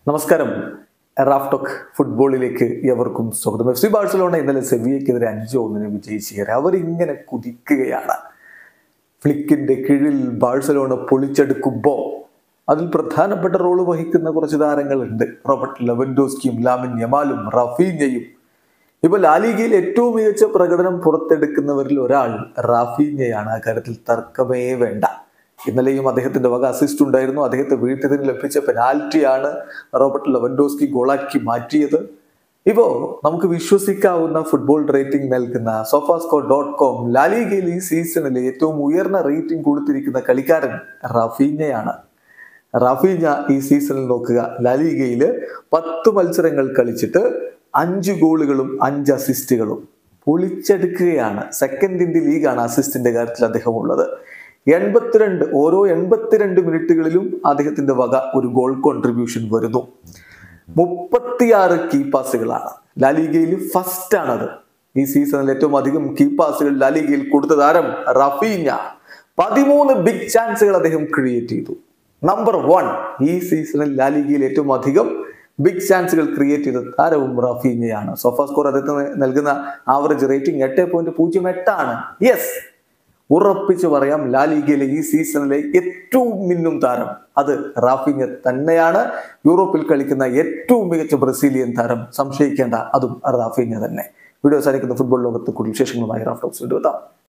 നമസ്കാരം റാഫ്ടോക്ക് ഫുട്ബോളിലേക്ക് എവർക്കും സ്വാഗതം എഫ് സി ബാഴ്സലോണ ഇന്നലെ സെവിയക്കെതിരെ അഞ്ച് ഒന്നിന് വിജയിച്ചു അവരിങ്ങനെ കുതിക്കുകയാണ് ഫ്ലിക്കിന്റെ കീഴിൽ ബാഴ്സലോണ പൊളിച്ചെടുക്കുമ്പോൾ അതിൽ പ്രധാനപ്പെട്ട റോള് വഹിക്കുന്ന കുറച്ച് താരങ്ങളുണ്ട് റോബർട്ട് ലെവൻഡോസ്കിയും ലാമിൻ യമാലും റഫീഞ്ഞയും ഇപ്പൊ ലാലിഗയിൽ ഏറ്റവും മികച്ച പ്രകടനം പുറത്തെടുക്കുന്നവരിൽ ഒരാൾ റാഫീഞ്ഞയാണ് ആ കാര്യത്തിൽ തർക്കമേ വേണ്ട ഇന്നലെയും അദ്ദേഹത്തിന്റെ വക അസിസ്റ്റ് ഉണ്ടായിരുന്നു അദ്ദേഹത്തെ വീഴ്ത്തതിന് ലഭിച്ച പെനാൽറ്റിയാണ് റോബർട്ട് ലെവൻഡോസ്കി ഗോളാക്കി മാറ്റിയത് ഇപ്പോ നമുക്ക് വിശ്വസിക്കാവുന്ന ഫുട്ബോൾ റേറ്റിംഗ് നൽകുന്ന സോഫാസ്കോ ഡോട്ട് കോം ലാലിഗയിൽ ഈ സീസണിൽ ഏറ്റവും ഉയർന്ന റേറ്റിംഗ് കൊടുത്തിരിക്കുന്ന കളിക്കാരൻ റഫീഞ്ഞയാണ് റഫീഞ്ഞ ഈ സീസണിൽ നോക്കുക ലാലിഗയിൽ പത്ത് മത്സരങ്ങൾ കളിച്ചിട്ട് അഞ്ച് ഗോളുകളും അഞ്ച് അസിസ്റ്റുകളും പൊളിച്ചെടുക്കുകയാണ് സെക്കൻഡ് ഇൻ ദി ലീഗാണ് അസിസ്റ്റിന്റെ കാര്യത്തിൽ അദ്ദേഹം ഉള്ളത് എൺപത്തിരണ്ട് ഓരോ എൺപത്തിരണ്ട് മിനിറ്റുകളിലും അദ്ദേഹത്തിന്റെ വക ഒരു ഗോൾ കോൺട്രിബ്യൂഷൻ വരുന്നു മുപ്പത്തിയാറ് കീ പാസുകളാണ് ലാലിഗയിൽ ഫസ്റ്റ് ആണത് ഈ സീസണിൽ ഏറ്റവും അധികം കീ പാസുകൾ ലാലിഗയിൽ കൊടുത്ത താരം റഫീഞ്ഞ പതിമൂന്ന് ബിഗ് ചാൻസുകൾ അദ്ദേഹം ക്രിയേറ്റ് ചെയ്തു നമ്പർ വൺ ഈ സീസണിൽ ലാലിഗയിൽ ഏറ്റവും അധികം ബിഗ് ചാൻസുകൾ ക്രിയേറ്റ് ചെയ്ത താരവും റഫീഞ്ഞയാണ് സോഫ സ്കോർ അദ്ദേഹത്തിന് നൽകുന്ന ആവറേജ് റേറ്റിംഗ് എട്ട് പോയിന്റ് പൂജ്യം എട്ടാണ് യെസ് ഉറപ്പിച്ചു പറയാം ലാലിഗയിലെ ഈ സീസണിലെ ഏറ്റവും മിന്നും താരം അത് റാഫിഞ്ഞ തന്നെയാണ് യൂറോപ്പിൽ കളിക്കുന്ന ഏറ്റവും മികച്ച ബ്രസീലിയൻ താരം സംശയിക്കേണ്ട അതും റാഫിഞ്ഞ തന്നെ വീഡിയോ സാധിക്കുന്ന ഫുട്ബോൾ ലോകത്ത് കൂടുതൽ വിശേഷങ്ങളുമായി റാഫ്റ്റോക്സ് വീണ്ടും എത്താം